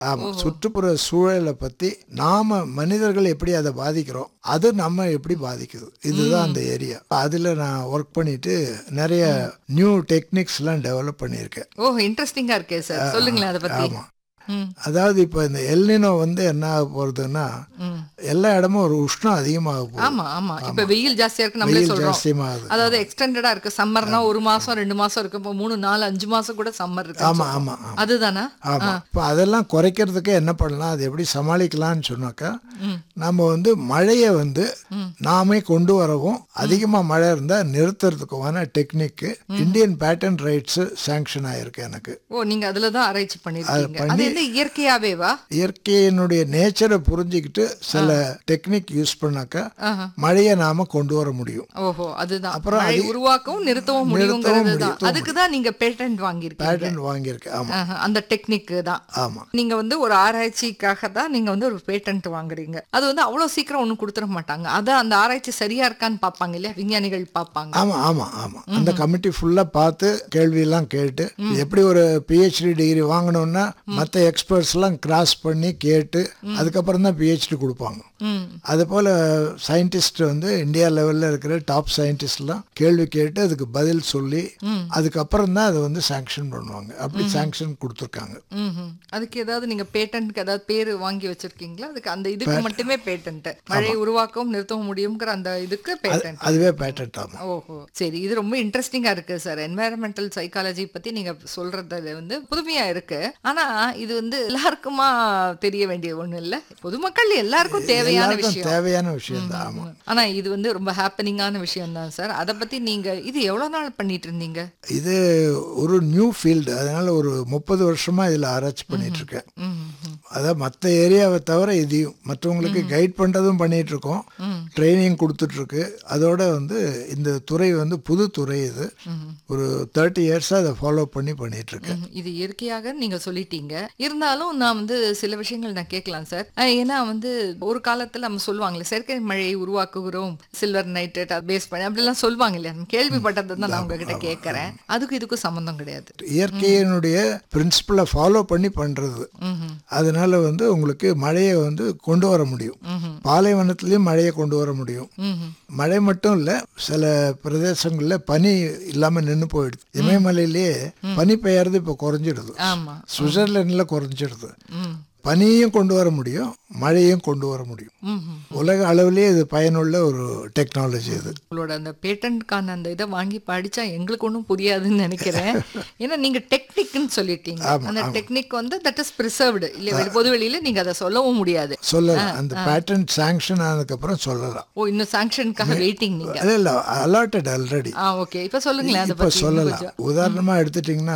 ஆமா சுற்றுப்புற சூழலை பத்தி நாம மனிதர்கள் எப்படி அதை பாதிக்கிறோம் அது நம்ம எப்படி பாதிக்குது இதுதான் அந்த ஏரியா அதுல நான் ஒர்க் பண்ணிட்டு நிறைய நியூ டெக்னிக்ஸ்லாம் டெவலப் பண்ணியிருக்கேன் ஓ இன்ட்ரெஸ்டிங்கா இருக்கே சார் சொல்லுங்களேன் அதை பத்தி ஆமா ம், அதாவது இப்போ இந்த எல்னினோ வந்து என்ன ஆக போறதுன்னா ம். எல்லா இடமும் ஒரு உஷ்ணம் அதிகமாக போகுது ஆமா ஆமா இப்ப வெயில் ஜாஸ்தியா இருக்கு நம்மளே வெயில் சொல்றோம் ஜாஸ்தியமாகுது அதாவது எக்ஸ்டெண்டடா இருக்கு சம்மர்னா ஒரு மாசம் ரெண்டு மாசம் இருக்கு இப்போ மூணு நாலு அஞ்சு மாசம் கூட சம்மர் இருக்கு ஆமா ஆமா ஆமா அதுதானா ஆமா இப்போ அதெல்லாம் குறைக்கிறதுக்கு என்ன பண்ணலாம் அது எப்படி சமாளிக்கலாம்னு சொன்னாக்கா ம். நம்ம வந்து மழையை வந்து நாமே கொண்டு வரவும் அதிகமாக மழை இருந்தால் நிறுத்துறதுக்குமான technique Indian patent rights sanction ஆயிருக்கு எனக்கு ஓ நீங்க அதுல தான் ஆராய்ச்சி பண்ணிருக்கீங்க பண்ணி- அது என்ன இயற்கையாவேவா இயற்கையினுடைய நேச்சரை புரிஞ்சுக்கிட்டு சில டெக்னிக் யூஸ் பண்ணாக்கா ஆஹா. மழையை நாம கொண்டு வர முடியும் ஓஹோ அதுதான் அப்புறம் மழை உருவாக்கவும் நிறுத்தவும் முடியுங்கிறது தான் நிறுத்தவும் அதுக்கு தான் நீங்க பேட்டன்ட் வாங்கியிருக்கீங்க பேட்டன் வாங்கியிருக்கேன் ஆமா ஆஹா, அந்த டெக்னிக்கு தான் ஆமா நீங்க வந்து ஒரு ஆராய்ச்சிக்காக தான் நீங்க வந்து ஒரு பேட்டன்ட் வாங்குறீங்க அது வந்து அவ்வளவு சீக்கிரம் ஒண்ணும் கொடுத்துட மாட்டாங்க அதான் அந்த ஆராய்ச்சி சரியா இருக்கான்னு பார்ப்பாங்க இல்லையா விஞ்ஞானிகள் பார்ப்பாங்க ஆமா ஆமா ஆமா அந்த கமிட்டி ஃபுல்லா பார்த்து கேள்வியெல்லாம் கேட்டு எப்படி ஒரு பிஹெச்டி டிகிரி வாங்கணும்னா மற்ற எக்ஸ்பர்ட்ஸ் எல்லாம் கிராஸ் பண்ணி கேட்டு அதுக்கப்புறம் தான் பிஹெச்டி கொடுப்பாங்க ம் அது போல சயின்டிஸ்ட் வந்து இந்தியா லெவல்ல இருக்கிற டாப் சயின்டிஸ்ட்லாம் கேள்வி கேட்டு அதுக்கு பதில் சொல்லி அதுக்கப்புறம் தான் அதை வந்து சாங்ஷன் பண்ணுவாங்க அப்படி சாங்ஷன் கொடுத்துருக்காங்க ம்ஹும். அதுக்கு ஏதாவது நீங்க பேட்டன்ட்க்கு ஏதாவது பேரு வாங்கி வச்சிருக்கீங்களா அதுக்கு அந்த இதுக்கு மட்டுமே பேட்டன்ட் மழை உருவாக்கவும் நிறுத்தவும் முடியுங்கிற அந்த இதுக்கு பேட்டன்ட் அதுவே பேட்டன்ட் ஆகும் ஓஹோ சரி இது ரொம்ப இன்ட்ரெஸ்டிங்கா இருக்கு சார் என்வாயரமெண்டல் சைக்காலஜி பத்தி நீங்க சொல்றது வந்து புதுமையா இருக்கு ஆனா இது வந்து எல்லாருக்குமா தெரிய வேண்டிய ஒண்ணு இல்ல பொதுமக்கள் எல்லாருக்கும் தேவையான எல்லாருக்கும் விஷயம் தேவையான விஷயம் தான் ஆமா ஆனா இது வந்து ரொம்ப ஹாப்பனிங்கான விஷயம் தான் சார் அதை பத்தி நீங்க இது எவ்வளவு நாள் பண்ணிட்டு இருந்தீங்க இது ஒரு நியூ ஃபீல்டு அதனால ஒரு முப்பது வருஷமா இதுல ஆராய்ச்சி பண்ணிட்டு இருக்கேன் ம், ம், அதான் மற்ற ஏரியாவை தவிர இதையும் மற்றவங்களுக்கு கைட் பண்ணுறதும் பண்ணிட்டு இருக்கோம் ட்ரைனிங் கொடுத்துட்டு இருக்கு அதோட வந்து இந்த துறை வந்து புது துறை இது ஒரு தேர்ட்டி இயர்ஸாக அதை ஃபாலோ பண்ணி பண்ணிட்டு இருக்கேன் ம், இது இயற்கையாக நீங்க சொல்லிட்டீங்க இருந்தாலும் நான் வந்து சில விஷயங்கள் நான் கேட்கலாம் சார் அஹ், ஏன்னா வந்து ஒரு காலத்துல நம்ம சொல்லுவாங்களே செயற்கை மழையை உருவாக்குகிறோம் சில்வர் நைட்ரேட் பேஸ் பண்ணி அப்படிலாம் சொல்லுவாங்க இல்லையா நம்ம கேள்விப்பட்டதை தான் நான் உங்ககிட்ட கேட்கறேன் அதுக்கும் இதுக்கும் சம்மந்தம் கிடையாது இயற்கையினுடைய பிரின்சிபலை ஃபாலோ பண்ணி பண்ணுறது ம்ஹும். அதனால வந்து உங்களுக்கு மழையை வந்து கொண்டு வர முடியும் பாலைவனத்துலேயும் மழையை கொண்டு வர முடியும் ம்ஹும். மழை மட்டும் இல்லை சில பிரதேசங்களில் பனி இல்லாமல் நின்று போயிடுது இமயமலையிலேயே பனி பெய்யறது இப்போ குறைஞ்சிடுது ஆமா சுவிட்சர்லாண்டில் குறைஞ்சிடுது ம் பனியும் கொண்டு வர முடியும் மழையும் கொண்டு வர முடியும் ம்ஹும். உலக அளவிலேயே இது பயனுள்ள ஒரு டெக்னாலஜி இது உங்களோட அந்த பேட்டன்ட்கான அந்த இதை வாங்கி படிச்சா எங்களுக்கு ஒன்றும் புரியாதுன்னு நினைக்கிறேன் ஏன்னா நீங்க டெக்னிக்னு சொல்லிட்டீங்க அந்த டெக்னிக் வந்து தட் இஸ் ப்ரிசர்வ்டு இல்லை பொது வெளியில நீங்க அதை சொல்லவும் முடியாது சொல்லலாம் அந்த பேட்டன் சாங்ஷன் ஆனதுக்கப்புறம் சொல்லலாம் ஓ இன்னும் சாங்ஷனுக்காக வெயிட்டிங் நீங்க அது இல்லை அலாட்டட் ஆல்ரெடி ஆ ஓகே இப்ப சொல்லுங்களேன் அதை இப்போ பத்தி இன்னும் சொல்லலாம் கொஞ்சம். உதாரணமா எடுத்துட்டிங்கன்னா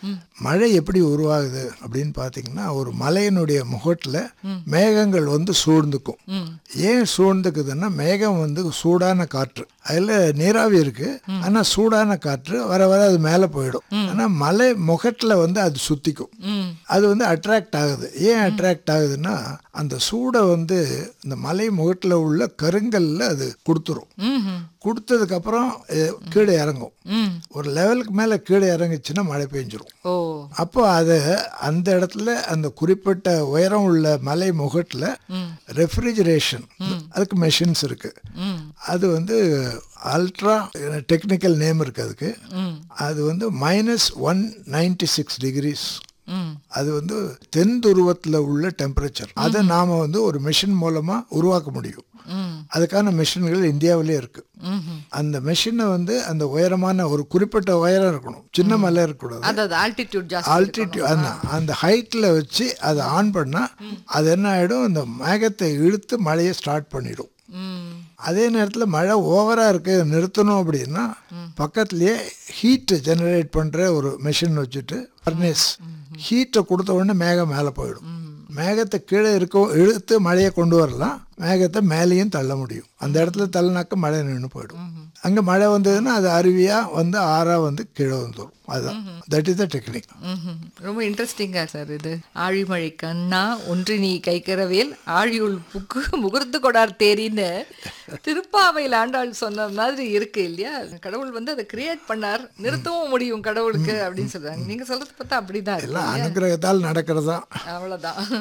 மழை எப்படி உருவாகுது அப்படின்னு பார்த்தீங்கன்னா ஒரு மலையினுடைய முகட்டில் மேகங்கள் வந்து சூழ்ந்துக்கும் ம் ஏன் சூழ்ந்துக்குதுன்னா மேகம் வந்து சூடான காற்று அதில் நீராவி இருக்கு ஆனால் சூடான காற்று வர வர அது மேலே போயிடும் ஆனால் மலை முகட்டில் வந்து அது சுத்திக்கும் ம் அது வந்து அட்ராக்ட் ஆகுது ஏன் அட்ராக்ட் ஆகுதுன்னா அந்த சூடை வந்து இந்த மலை முகட்டில் உள்ள கருங்கல்ல அது கொடுத்துரும் ம்ஹும். கொடுத்ததுக்கப்புறம் அஹ், கீழே இறங்கும் ம் ஒரு லெவலுக்கு மேலே கீழே இறங்குச்சுன்னா மழை பெஞ்சிரும் ஓ அப்போ அது அந்த இடத்துல அந்த குறிப்பிட்ட உயரம் உள்ள மலை முகட்டில் ரெஃப்ரிஜரேஷன் அதுக்கு மெஷின்ஸ் இருக்கு ம் அது வந்து அல்ட்ரா டெக்னிக்கல் நேம் இருக்கு அதுக்கு ம் அது வந்து minus one ninety six degrees ம் அது வந்து தென் துருவத்தில் உள்ள டெம்பரேச்சர் அதை நாம் வந்து ஒரு மிஷின் மூலமாக உருவாக்க முடியும் ம் அதுக்கான மிஷின்கள் இந்தியாவிலே இருக்கு ம்ஹும். அந்த மெஷினை வந்து அந்த உயரமான ஒரு குறிப்பிட்ட உயரம் இருக்கணும் சின்ன மலை இருக்கக்கூடாது அதாவது ஆல்டிடியூட் ஜாஸ்தி ஆல்டிடியூட் அந்த அந்த ஹைட்டில் வச்சு அதை ஆன் பண்ணால் அது என்ன ஆகிடும் அந்த மேகத்தை இழுத்து மழையை ஸ்டார்ட் பண்ணிடும் ம் அதே நேரத்தில் மழை ஓவராக இருக்கு நிறுத்தணும் அப்படின்னா பக்கத்துலேயே ஹீட்டை ஜெனரேட் பண்ணுற ஒரு மெஷின் வச்சுட்டு ஃபர்னேஸ் ஹீட்டை கொடுத்த உடனே மேகம் மேலே போயிடும் மேகத்தை கீழே இருக்க இழுத்து மழையை கொண்டு வரலாம் மேகத்தை மேலேயும் தள்ள முடியும் அந்த இடத்துல தள்ளினாக்க மழை நின்று போயிடும் அங்கே மழை வந்ததுன்னா அது அருவியாக வந்து ஆறாக வந்து கீழே வந்துடும் அதுதான் தட் இஸ் த டெக்னிக் ம்ஹும். ரொம்ப இன்ட்ரெஸ்டிங்கா சார் இது ஆழிமழை கண்ணா ஒன்று நீ கைக்கரவேல் ஆழியுள் புக்கு முகர்ந்து கொடார் தேரின்னு திருப்பாவையில் ஆண்டாள் சொன்ன மாதிரி இருக்கு இல்லையா கடவுள் வந்து அதை கிரியேட் பண்ணார் நிறுத்தவும் முடியும் கடவுளுக்கு அப்படின்னு சொல்றாங்க நீங்க சொல்றது பார்த்தா அப்படிதான் இருக்கு எல்லாம் அனுகிரகத்தால் நடக்கிறது தான் அவ்வளவுதான்